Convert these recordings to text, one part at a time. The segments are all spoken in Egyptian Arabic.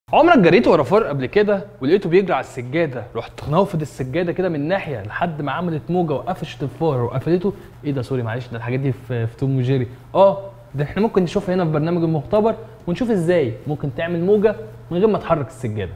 عمرك جريت ورا فار قبل كده ولقيته بيجري على السجاده رحت نافض السجاده كده من ناحيه لحد ما عملت موجه وقفشت الفار وقفلته ايه ده سوري معلش ده الحاجات دي في, في توم وجيري اه ده احنا ممكن نشوفها هنا في برنامج المختبر ونشوف ازاي ممكن تعمل موجه من غير ما تحرك السجاده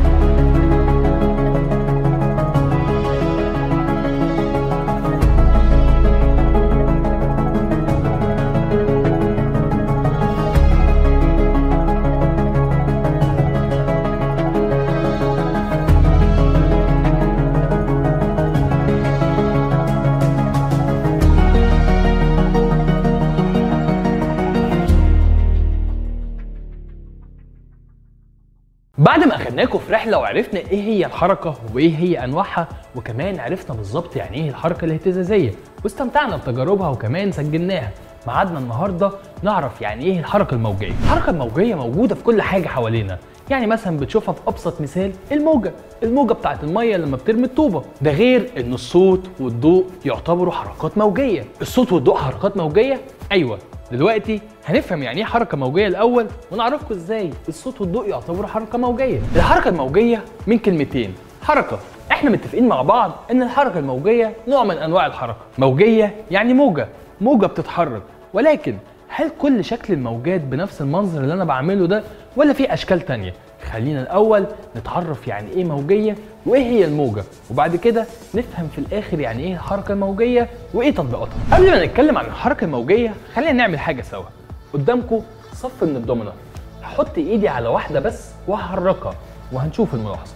بعد ما اخدناكم في رحله وعرفنا ايه هي الحركه وايه هي انواعها وكمان عرفنا بالظبط يعني ايه الحركه الاهتزازيه واستمتعنا بتجاربها وكمان سجلناها ميعادنا النهارده نعرف يعني ايه الحركه الموجيه الحركه الموجيه موجوده في كل حاجه حوالينا يعني مثلا بتشوفها في ابسط مثال الموجه الموجه بتاعت الميه لما بترمي الطوبه ده غير ان الصوت والضوء يعتبروا حركات موجيه الصوت والضوء حركات موجيه ايوه دلوقتي هنفهم يعني ايه حركه موجيه الاول ونعرفكم ازاي الصوت والضوء يعتبروا حركه موجيه الحركه الموجيه من كلمتين حركه احنا متفقين مع بعض ان الحركه الموجيه نوع من انواع الحركه موجيه يعني موجه موجه بتتحرك ولكن هل كل شكل الموجات بنفس المنظر اللي انا بعمله ده ولا في اشكال تانية خلينا الاول نتعرف يعني ايه موجيه وايه هي الموجه وبعد كده نفهم في الاخر يعني ايه الحركه الموجيه وايه تطبيقاتها قبل ما نتكلم عن الحركه الموجيه خلينا نعمل حاجه سوا قدامكم صف من الدومينو هحط ايدي على واحده بس وهحركها وهنشوف الملاحظه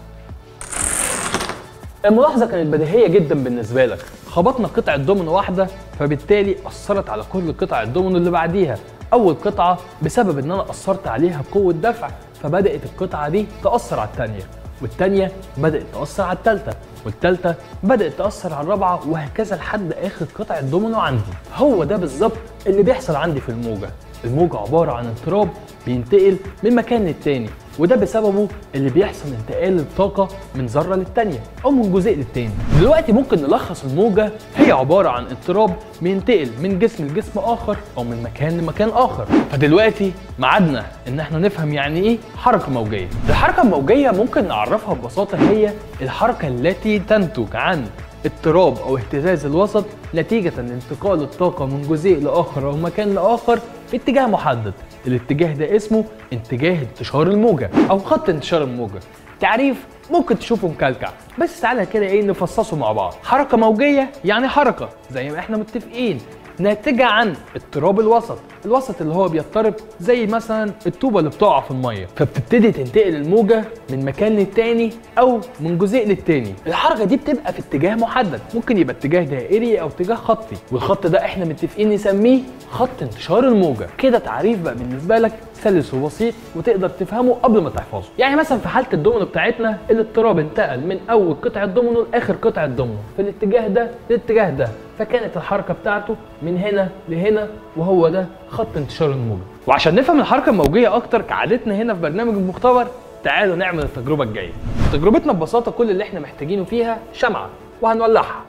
الملاحظه كانت بديهيه جدا بالنسبه لك خبطنا قطعه دومينو واحده فبالتالي اثرت على كل قطع الدومينو اللي بعديها اول قطعه بسبب ان انا اثرت عليها بقوه دفع فبدات القطعه دي تاثر على الثانيه والثانيه بدات تاثر على الثالثه والثالثه بدات تاثر على الرابعه وهكذا لحد اخر قطعه دومينو عندي هو ده بالظبط اللي بيحصل عندي في الموجه الموجة عبارة عن اضطراب بينتقل من مكان للتاني وده بسببه اللي بيحصل انتقال الطاقة من ذرة للتانية أو من جزيء للتاني دلوقتي ممكن نلخص الموجة هي عبارة عن اضطراب بينتقل من جسم لجسم آخر أو من مكان لمكان آخر فدلوقتي معادنا إن احنا نفهم يعني إيه حركة موجية الحركة الموجية ممكن نعرفها ببساطة هي الحركة التي تنتج عن اضطراب او اهتزاز الوسط نتيجة لانتقال الطاقة من جزيء لآخر أو مكان لآخر في اتجاه محدد الاتجاه ده اسمه اتجاه انتشار الموجة أو خط انتشار الموجة تعريف ممكن تشوفه مكلكع بس تعالى كده ايه نفصصه مع بعض حركة موجية يعني حركة زي ما احنا متفقين ناتجة عن اضطراب الوسط الوسط اللي هو بيضطرب زي مثلا الطوبة اللي بتقع في المية فبتبتدي تنتقل الموجة من مكان للتاني او من جزء للتاني الحركة دي بتبقى في اتجاه محدد ممكن يبقى اتجاه دائري او اتجاه خطي والخط ده احنا متفقين نسميه خط انتشار الموجة كده تعريف بقى بالنسبة لك سلس وبسيط وتقدر تفهمه قبل ما تحفظه يعني مثلا في حالة الدومينو بتاعتنا الاضطراب انتقل من اول قطعة دومينو لاخر قطعة دومينو في الاتجاه ده للاتجاه ده فكانت الحركة بتاعته من هنا لهنا وهو ده خط انتشار الموجة وعشان نفهم الحركة الموجية اكتر كعادتنا هنا في برنامج المختبر تعالوا نعمل التجربة الجاية تجربتنا ببساطة كل اللي احنا محتاجينه فيها شمعة وهنولعها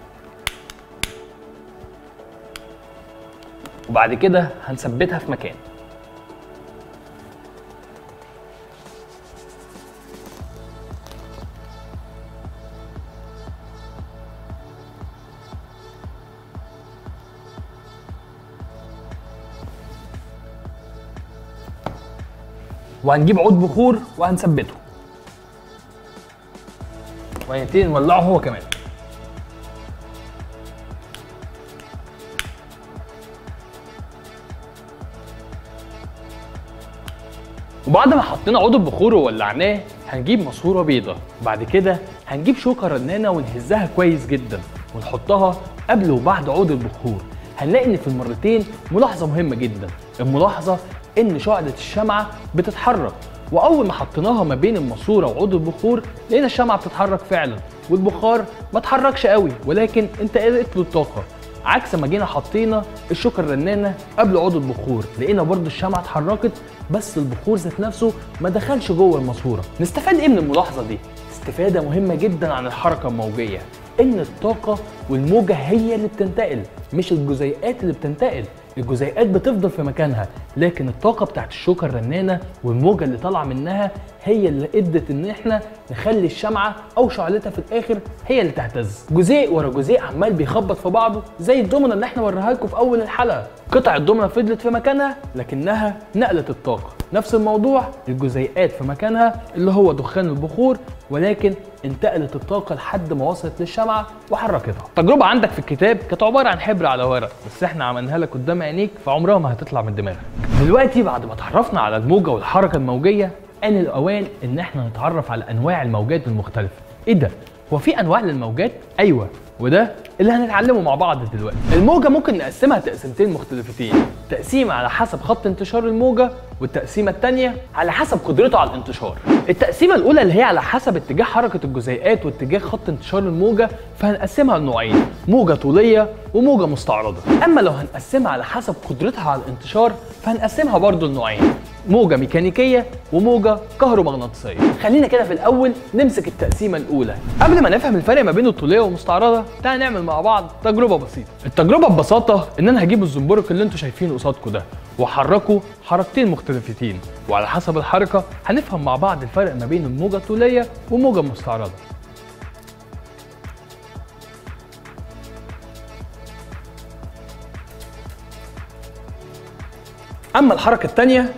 وبعد كده هنثبتها في مكان وهنجيب عود بخور وهنثبته وهنبتدي نولعه هو كمان وبعد ما حطينا عود البخور وولعناه هنجيب ماسوره بيضه بعد كده هنجيب شوكه رنانه ونهزها كويس جدا ونحطها قبل وبعد عود البخور هنلاقي ان في المرتين ملاحظه مهمه جدا الملاحظه ان شعلة الشمعة بتتحرك واول ما حطيناها ما بين الماسوره وعود البخور لقينا الشمعة بتتحرك فعلا والبخار ما اتحركش قوي ولكن انتقلت له الطاقه عكس ما جينا حطينا الشوكة الرنانة قبل عود البخور لقينا برضو الشمعة اتحركت بس البخور ذات نفسه ما دخلش جوه الماسورة نستفاد ايه من الملاحظة دي؟ استفادة مهمة جدا عن الحركة الموجية ان الطاقة والموجة هي اللي بتنتقل مش الجزيئات اللي بتنتقل الجزيئات بتفضل في مكانها لكن الطاقه بتاعت الشوكه الرنانه والموجه اللي طالعه منها هي اللي ادت ان احنا نخلي الشمعه او شعلتها في الاخر هي اللي تهتز جزيء ورا جزيء عمال بيخبط في بعضه زي الدومنه اللي احنا وريها لكم في اول الحلقه قطع الدومنه فضلت في مكانها لكنها نقلت الطاقه نفس الموضوع الجزيئات في مكانها اللي هو دخان البخور ولكن انتقلت الطاقة لحد ما وصلت للشمعة وحركتها. التجربة عندك في الكتاب كانت عبارة عن حبر على ورق، بس احنا عملناها لك قدام عينيك فعمرها ما هتطلع من دماغك. دلوقتي بعد ما اتعرفنا على الموجة والحركة الموجية، آن الأوان إن احنا نتعرف على أنواع الموجات المختلفة. إيه ده؟ هو في أنواع للموجات؟ أيوه، وده اللي هنتعلمه مع بعض دلوقتي. الموجة ممكن نقسمها تقسيمتين مختلفتين، تقسيمة على حسب خط انتشار الموجة والتقسيمة الثانية على حسب قدرته على الانتشار. التقسيمة الأولى اللي هي على حسب اتجاه حركة الجزيئات واتجاه خط انتشار الموجة فهنقسمها لنوعين، موجة طولية وموجة مستعرضة. أما لو هنقسمها على حسب قدرتها على الانتشار فهنقسمها برضه لنوعين، موجة ميكانيكية وموجة كهرومغناطيسية. خلينا كده في الأول نمسك التقسيمة الأولى. قبل ما نفهم الفرق ما بين الطولية والمستعرضة، تعال نعمل مع بعض تجربة بسيطة. التجربة ببساطة إن أنا هجيب الزنبرك اللي أنتوا شايفينه قصادكم ده وأحركه حركتين مختلفتين، وعلى حسب الحركة هنفهم مع بعض الفرق ما بين الموجة الطولية والموجة المستعرضة. أما الحركة الثانية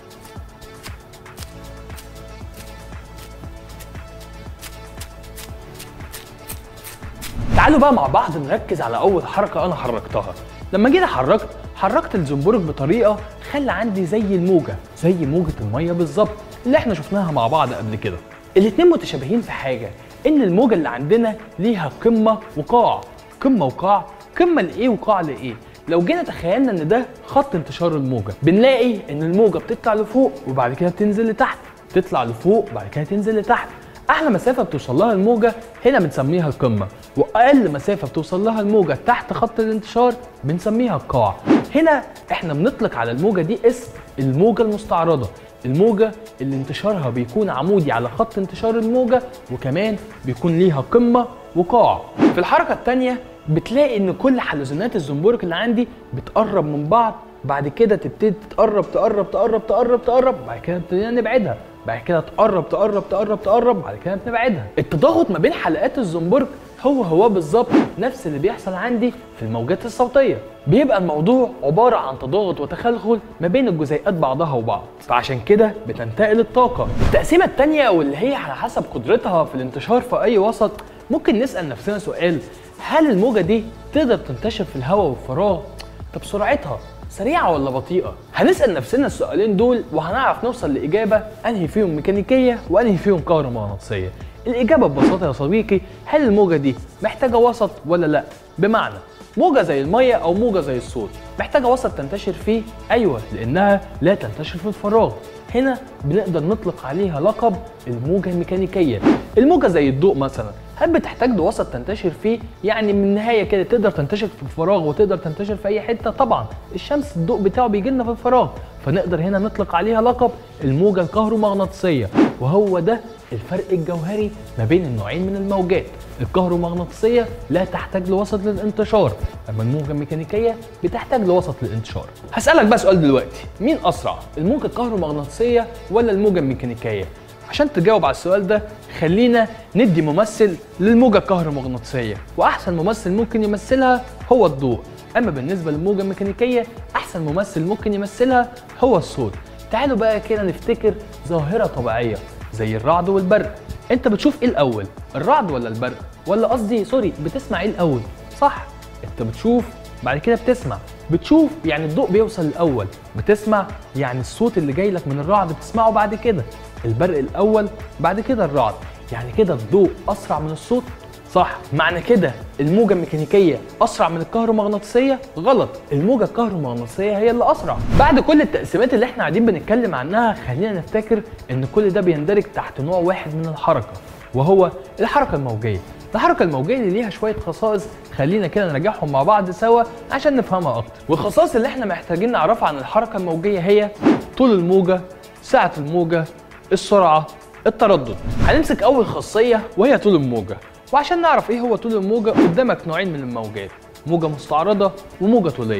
تعالوا بقى مع بعض نركز على اول حركه انا حركتها لما جيت حركت حركت الزنبرك بطريقه خلى عندي زي الموجه زي موجه الميه بالظبط اللي احنا شفناها مع بعض قبل كده الاتنين متشابهين في حاجه ان الموجه اللي عندنا ليها قمه وقاع قمه وقاع قمه لايه وقاع لايه لو جينا تخيلنا ان ده خط انتشار الموجه بنلاقي ان الموجه بتطلع لفوق وبعد كده بتنزل لتحت تطلع لفوق وبعد كده تنزل لتحت اعلى مسافه بتوصل لها الموجه هنا بنسميها القمه واقل مسافه بتوصل لها الموجه تحت خط الانتشار بنسميها القاع هنا احنا بنطلق على الموجه دي اسم الموجه المستعرضه الموجة اللي انتشارها بيكون عمودي على خط انتشار الموجة وكمان بيكون ليها قمة وقاع في الحركة التانية بتلاقي ان كل حلزونات الزنبرك اللي عندي بتقرب من بعض بعد كده تبتدي تقرب تقرب تقرب تقرب تقرب بعد كده ابتدينا نبعدها بعد كده تقرب تقرب تقرب تقرب بعد كده بنبعدها التضاغط ما بين حلقات الزنبرك هو هو بالظبط نفس اللي بيحصل عندي في الموجات الصوتيه بيبقى الموضوع عباره عن تضاغط وتخلخل ما بين الجزيئات بعضها وبعض فعشان كده بتنتقل الطاقه التقسيمه الثانيه واللي هي على حسب قدرتها في الانتشار في اي وسط ممكن نسال نفسنا سؤال هل الموجه دي تقدر تنتشر في الهواء والفراغ طب سرعتها سريعة ولا بطيئة؟ هنسأل نفسنا السؤالين دول وهنعرف نوصل لإجابة أنهي فيهم ميكانيكية وأنهي فيهم كهرومغناطيسية. الإجابة ببساطة يا صديقي هل الموجة دي محتاجة وسط ولا لأ؟ بمعنى موجة زي المية أو موجة زي الصوت محتاجة وسط تنتشر فيه؟ أيوه لأنها لا تنتشر في الفراغ. هنا بنقدر نطلق عليها لقب الموجة الميكانيكية. الموجة زي الضوء مثلا هل بتحتاج لوسط تنتشر فيه؟ يعني من النهاية كده تقدر تنتشر في الفراغ وتقدر تنتشر في أي حتة؟ طبعا الشمس الضوء بتاعه بيجي لنا في الفراغ فنقدر هنا نطلق عليها لقب الموجة الكهرومغناطيسية وهو ده الفرق الجوهري ما بين النوعين من الموجات الكهرومغناطيسية لا تحتاج لوسط للانتشار أما الموجة الميكانيكية بتحتاج لوسط للانتشار هسألك بقى سؤال دلوقتي مين أسرع الموجة الكهرومغناطيسية ولا الموجة الميكانيكية عشان تجاوب على السؤال ده خلينا ندي ممثل للموجة الكهرومغناطيسية وأحسن ممثل ممكن يمثلها هو الضوء أما بالنسبة للموجة الميكانيكية أحسن ممثل ممكن يمثلها هو الصوت تعالوا بقى كده نفتكر ظاهرة طبيعية زي الرعد والبرق انت بتشوف ايه الاول الرعد ولا البرق ولا قصدي سوري بتسمع ايه الاول صح انت بتشوف بعد كده بتسمع بتشوف يعني الضوء بيوصل الاول بتسمع يعني الصوت اللي جاي لك من الرعد بتسمعه بعد كده البرق الاول بعد كده الرعد يعني كده الضوء اسرع من الصوت صح معنى كده الموجة الميكانيكية أسرع من الكهرومغناطيسية غلط الموجة الكهرومغناطيسية هي اللي أسرع بعد كل التقسيمات اللي احنا قاعدين بنتكلم عنها خلينا نفتكر إن كل ده بيندرج تحت نوع واحد من الحركة وهو الحركة الموجية الحركة الموجية اللي ليها شوية خصائص خلينا كده نراجعهم مع بعض سوا عشان نفهمها أكتر والخصائص اللي احنا محتاجين نعرفها عن الحركة الموجية هي طول الموجة سعة الموجة السرعة التردد هنمسك أول خاصية وهي طول الموجة وعشان نعرف ايه هو طول الموجة قدامك نوعين من الموجات موجة مستعرضة وموجة طولية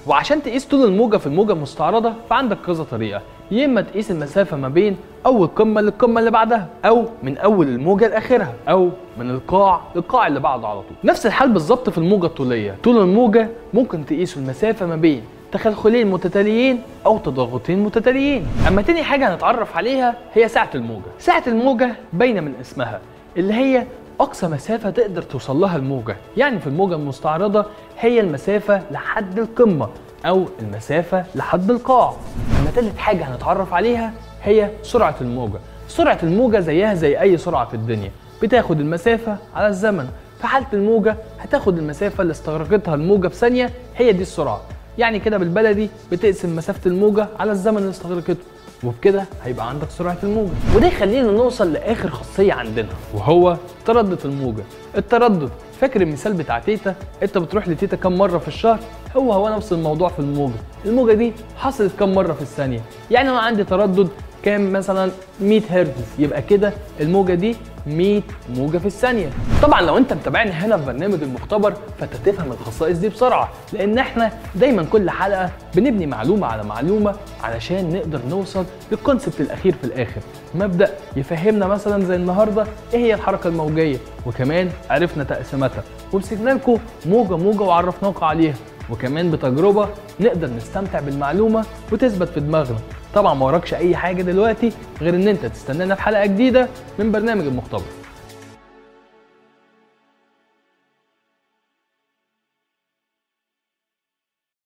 وعشان تقيس طول الموجه في الموجه المستعرضه فعندك كذا طريقه يا اما تقيس المسافه ما بين اول قمه للقمه اللي بعدها او من اول الموجه لاخرها او من القاع للقاع اللي بعده على طول نفس الحال بالظبط في الموجه الطوليه طول الموجه ممكن تقيس المسافه ما بين تخلخلين متتاليين او تضاغطين متتاليين اما تاني حاجه هنتعرف عليها هي سعه الموجه سعه الموجه باينه من اسمها اللي هي اقصى مسافه تقدر توصل لها الموجه يعني في الموجه المستعرضه هي المسافه لحد القمه او المسافه لحد القاع اما تالت حاجه هنتعرف عليها هي سرعه الموجه سرعه الموجه زيها زي اي سرعه في الدنيا بتاخد المسافه على الزمن في حاله الموجه هتاخد المسافه اللي استغرقتها الموجه في ثانيه هي دي السرعه يعني كده بالبلدي بتقسم مسافه الموجه على الزمن اللي استغرقته وبكده هيبقى عندك سرعه الموجه وده يخلينا نوصل لاخر خاصيه عندنا وهو تردد الموجه التردد فاكر المثال بتاع تيتا انت بتروح لتيتا كم مره في الشهر هو هو نفس الموضوع في الموجه الموجه دي حصلت كم مره في الثانيه يعني انا عندي تردد كام مثلا 100 هرتز يبقى كده الموجه دي 100 موجه في الثانيه طبعا لو انت متابعني هنا في برنامج المختبر فانت تفهم الخصائص دي بسرعه لان احنا دايما كل حلقه بنبني معلومه على معلومه علشان نقدر نوصل للكونسبت الاخير في الاخر مبدا يفهمنا مثلا زي النهارده ايه هي الحركه الموجيه وكمان عرفنا تقسيماتها ومسكنا لكم موجه موجه وعرفناكم عليها وكمان بتجربه نقدر نستمتع بالمعلومه وتثبت في دماغنا طبعا ما وراكش اي حاجه دلوقتي غير ان انت تستنانا في حلقه جديده من برنامج المختبر